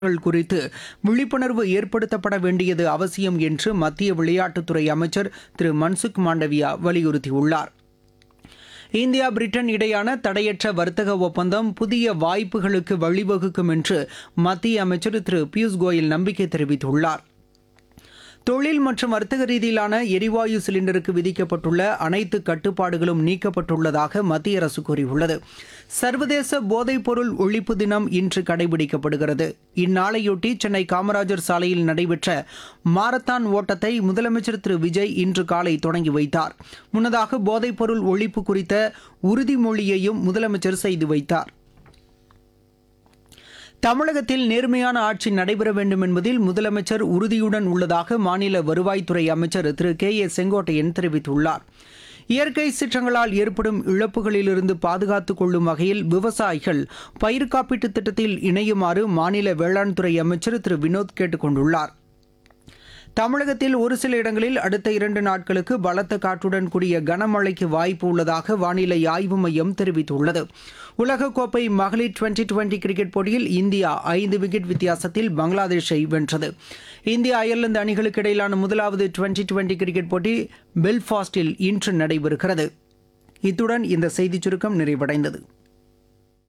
விளையாட்டுகள் குறித்து விழிப்புணர்வு ஏற்படுத்தப்பட வேண்டியது அவசியம் என்று மத்திய விளையாட்டுத்துறை அமைச்சர் திரு மன்சுக் மாண்டவியா வலியுறுத்தியுள்ளார் இந்தியா பிரிட்டன் இடையான தடையற்ற வர்த்தக ஒப்பந்தம் புதிய வாய்ப்புகளுக்கு வழிவகுக்கும் என்று மத்திய அமைச்சர் திரு பியூஷ் கோயல் நம்பிக்கை தெரிவித்துள்ளார் தொழில் மற்றும் வர்த்தக ரீதியிலான எரிவாயு சிலிண்டருக்கு விதிக்கப்பட்டுள்ள அனைத்து கட்டுப்பாடுகளும் நீக்கப்பட்டுள்ளதாக மத்திய அரசு கூறியுள்ளது சர்வதேச போதைப்பொருள் ஒழிப்பு தினம் இன்று கடைபிடிக்கப்படுகிறது இந்நாளையொட்டி சென்னை காமராஜர் சாலையில் நடைபெற்ற மாரத்தான் ஓட்டத்தை முதலமைச்சர் திரு விஜய் இன்று காலை தொடங்கி வைத்தார் முன்னதாக போதைப்பொருள் ஒழிப்பு குறித்த உறுதிமொழியையும் முதலமைச்சர் செய்து வைத்தார் தமிழகத்தில் நேர்மையான ஆட்சி நடைபெற வேண்டும் என்பதில் முதலமைச்சர் உறுதியுடன் உள்ளதாக மாநில வருவாய்த்துறை அமைச்சர் திரு கே ஏ செங்கோட்டையன் தெரிவித்துள்ளார் இயற்கை சீற்றங்களால் ஏற்படும் இழப்புகளிலிருந்து பாதுகாத்துக் கொள்ளும் வகையில் விவசாயிகள் பயிர் காப்பீட்டுத் திட்டத்தில் இணையுமாறு மாநில வேளாண் துறை அமைச்சர் திரு வினோத் கேட்டுக் கொண்டுள்ளார் தமிழகத்தில் ஒரு சில இடங்களில் அடுத்த இரண்டு நாட்களுக்கு பலத்த காற்றுடன் கூடிய கனமழைக்கு வாய்ப்பு உள்ளதாக வானிலை ஆய்வு மையம் தெரிவித்துள்ளது உலகக்கோப்பை மகளிர் டுவெண்டி டுவெண்டி கிரிக்கெட் போட்டியில் இந்தியா ஐந்து விக்கெட் வித்தியாசத்தில் பங்களாதேஷை வென்றது இந்தியா அயர்லாந்து அணிகளுக்கு இடையிலான முதலாவது டுவெண்டி டுவெண்டி கிரிக்கெட் போட்டி பெல்ஃபாஸ்டில் இன்று நடைபெறுகிறது இத்துடன் இந்த செய்திச் சுருக்கம் நிறைவடைந்தது